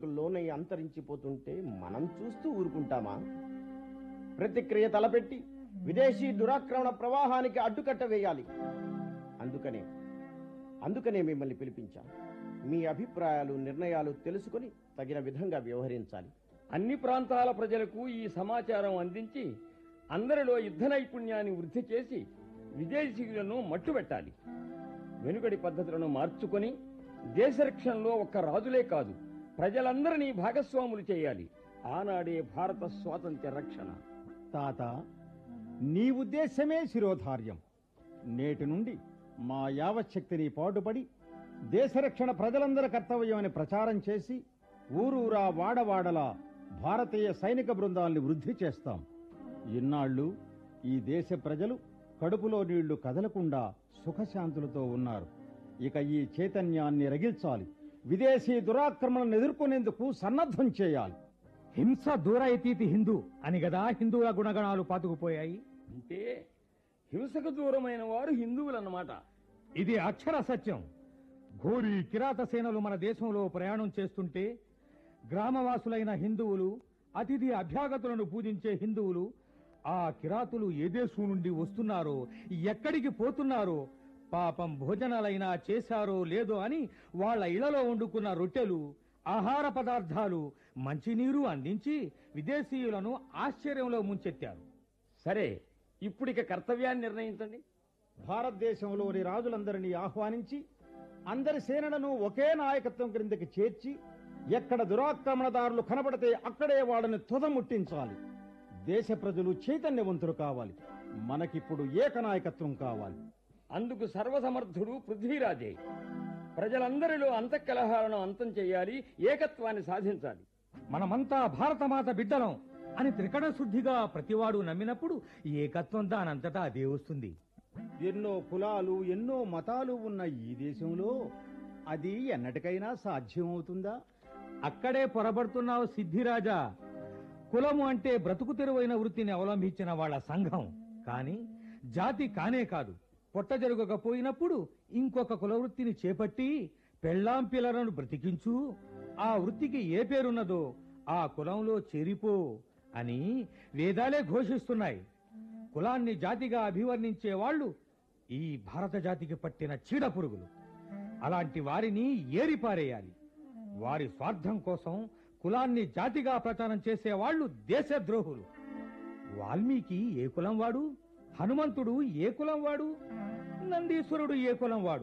లోనై అంతరించిపోతుంటే మనం చూస్తూ ఊరుకుంటామా ప్రతిక్రియ తలపెట్టి విదేశీ దురాక్రమణ ప్రవాహానికి అడ్డుకట్ట వేయాలి అందుకనే అందుకనే మిమ్మల్ని పిలిపించాం మీ అభిప్రాయాలు నిర్ణయాలు తెలుసుకొని తగిన విధంగా వ్యవహరించాలి అన్ని ప్రాంతాల ప్రజలకు ఈ సమాచారం అందించి అందరిలో యుద్ధ నైపుణ్యాన్ని వృద్ధి చేసి విదేశీయులను మట్టుబెట్టాలి వెనుకడి పద్ధతులను మార్చుకొని దేశ రక్షణలో ఒక్క రాజులే కాదు ప్రజలందరినీ భాగస్వాములు చేయాలి ఆనాడే భారత స్వాతంత్ర్య రక్షణ తాత నీ ఉద్దేశమే శిరోధార్యం నేటి నుండి మా యావశక్తిని పాటుపడి దేశరక్షణ ప్రజలందరి కర్తవ్యమని ప్రచారం చేసి ఊరూరా వాడవాడలా భారతీయ సైనిక బృందాల్ని వృద్ధి చేస్తాం ఇన్నాళ్ళు ఈ దేశ ప్రజలు కడుపులో నీళ్లు కదలకుండా సుఖశాంతులతో ఉన్నారు ఇక ఈ చైతన్యాన్ని రగిల్చాలి విదేశీ దురాక్రమణను ఎదుర్కొనేందుకు సన్నద్ధం చేయాలి హింస దూరయతీతి హిందూ అని గదా హిందువుల గుణగణాలు పాతుకుపోయాయి అంటే హింసకు దూరమైన వారు హిందువులన్నమాట ఇది అక్షర సత్యం ఘోరీ కిరాత సేనలు మన దేశంలో ప్రయాణం చేస్తుంటే గ్రామవాసులైన హిందువులు అతిథి అభ్యాగతులను పూజించే హిందువులు ఆ కిరాతులు ఏ దేశం నుండి వస్తున్నారో ఎక్కడికి పోతున్నారో పాపం భోజనాలైనా చేశారో లేదో అని వాళ్ళ ఇళ్లలో వండుకున్న రొట్టెలు ఆహార పదార్థాలు మంచినీరు అందించి విదేశీయులను ఆశ్చర్యంలో ముంచెత్తారు సరే ఇప్పుడిక కర్తవ్యాన్ని నిర్ణయించండి భారతదేశంలోని రాజులందరినీ ఆహ్వానించి అందరి సేనలను ఒకే నాయకత్వం క్రిందకి చేర్చి ఎక్కడ దురాక్రమణదారులు కనబడితే అక్కడే వాళ్ళని తుదముట్టించాలి దేశ ప్రజలు చైతన్యవంతులు కావాలి మనకిప్పుడు ఏకనాయకత్వం కావాలి అందుకు సర్వసమర్థుడు పృథ్వీరాజే ప్రజలందరిలో అంతఃకలహాలను అంతం చేయాలి ఏకత్వాన్ని సాధించాలి మనమంతా భారతమాత బిడ్డలం అని త్రికణ శుద్ధిగా ప్రతివాడు నమ్మినప్పుడు ఏకత్వం దానంతటా అదే వస్తుంది ఎన్నో కులాలు ఎన్నో మతాలు ఉన్న ఈ దేశంలో అది ఎన్నటికైనా సాధ్యమవుతుందా అక్కడే పొరబడుతున్నావు సిద్ధిరాజా కులము అంటే బ్రతుకు తెరువైన వృత్తిని అవలంబించిన వాళ్ళ సంఘం కాని జాతి కానే కాదు పొట్ట జరగకపోయినప్పుడు ఇంకొక కుల వృత్తిని చేపట్టి పెళ్ళాం పిల్లలను బ్రతికించు ఆ వృత్తికి ఏ పేరున్నదో ఆ కులంలో చేరిపో అని వేదాలే ఘోషిస్తున్నాయి కులాన్ని జాతిగా అభివర్ణించే వాళ్ళు ఈ భారత జాతికి పట్టిన చీడ పురుగులు అలాంటి వారిని ఏరిపారేయాలి వారి స్వార్థం కోసం కులాన్ని జాతిగా ప్రచారం చేసే వాళ్ళు దేశద్రోహులు వాల్మీకి ఏ కులం వాడు హనుమంతుడు ఏ కులం వాడు నందీశ్వరుడు ఏ కులం వాడు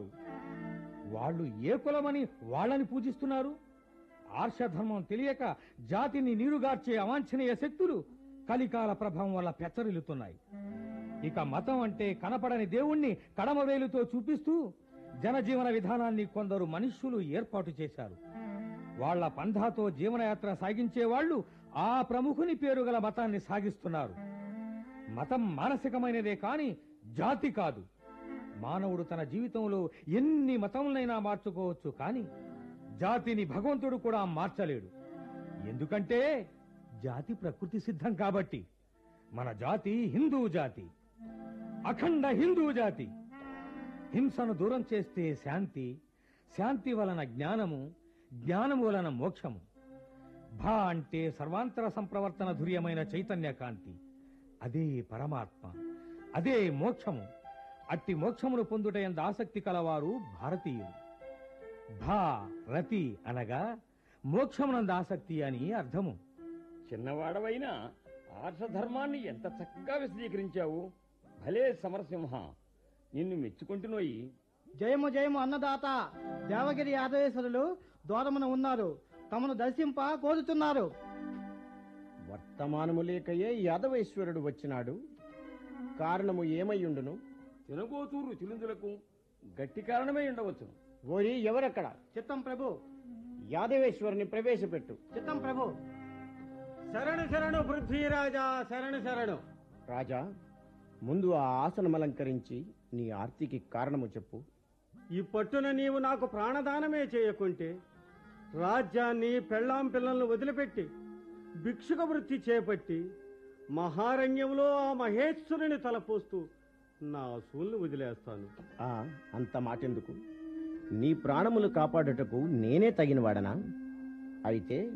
వాళ్ళు ఏ కులమని వాళ్ళని పూజిస్తున్నారు ఆర్షధర్మం తెలియక జాతిని నీరుగార్చే అవాంఛనీయ శక్తులు కలికాల ప్రభావం వల్ల పెచ్చరిల్లుతున్నాయి ఇక మతం అంటే కనపడని దేవుణ్ణి కడమవేలుతో చూపిస్తూ జనజీవన విధానాన్ని కొందరు మనుష్యులు ఏర్పాటు చేశారు వాళ్ళ పంధాతో జీవనయాత్ర సాగించే వాళ్ళు ఆ ప్రముఖుని పేరు గల మతాన్ని సాగిస్తున్నారు మతం మానసికమైనదే కాని జాతి కాదు మానవుడు తన జీవితంలో ఎన్ని మతములైనా మార్చుకోవచ్చు కాని జాతిని భగవంతుడు కూడా మార్చలేడు ఎందుకంటే జాతి ప్రకృతి సిద్ధం కాబట్టి మన జాతి హిందూ జాతి అఖండ హిందూ జాతి హింసను దూరం చేస్తే శాంతి శాంతి వలన జ్ఞానము జ్ఞానము వలన మోక్షము భా అంటే సర్వాంతర సంప్రవర్తన ధుర్యమైన చైతన్య కాంతి అదే పరమాత్మ అదే మోక్షము అట్టి మోక్షమును పొందుట ఎందు ఆసక్తి కలవారు భారతీయులు భా రతి అనగా మోక్షమునంద ఆసక్తి అని అర్థము చిన్నవాడవైనా ఆర్షధర్మాన్ని ఎంత చక్కగా విశదీకరించావు భలే సమరసింహ నిన్ను మెచ్చుకుంటున్నోయి జయము జయము అన్నదాత దేవగిరి యాదవేశ్వరులు దూరమున ఉన్నారు తమను దర్శింప కోరుతున్నారు వర్తమానము లేకయే యాదవేశ్వరుడు వచ్చినాడు కారణము ఏమయ్యుండును తినబోతూరు చిలుందులకు గట్టి కారణమే ఉండవచ్చు ఓరి ఎవరక్కడ చిత్తం ప్రభు యాదవేశ్వరుని ప్రవేశపెట్టు చిత్తం ప్రభు శరణు శరణు పృథ్వీరాజా శరణు శరణు రాజా ముందు ఆ ఆసనం అలంకరించి నీ ఆర్తికి కారణము చెప్పు ఈ పట్టున నీవు నాకు ప్రాణదానమే చేయకుంటే రాజ్యాన్ని పెళ్ళాం పిల్లలను వదిలిపెట్టి భిక్షుక వృత్తి చేపట్టి మహారణ్యంలో ఆ మహేశ్వరుని తలపోస్తూ నా అసూల్ని వదిలేస్తాను ఆ అంత మాటెందుకు నీ ప్రాణములు కాపాడుటకు నేనే తగినవాడనా అయితే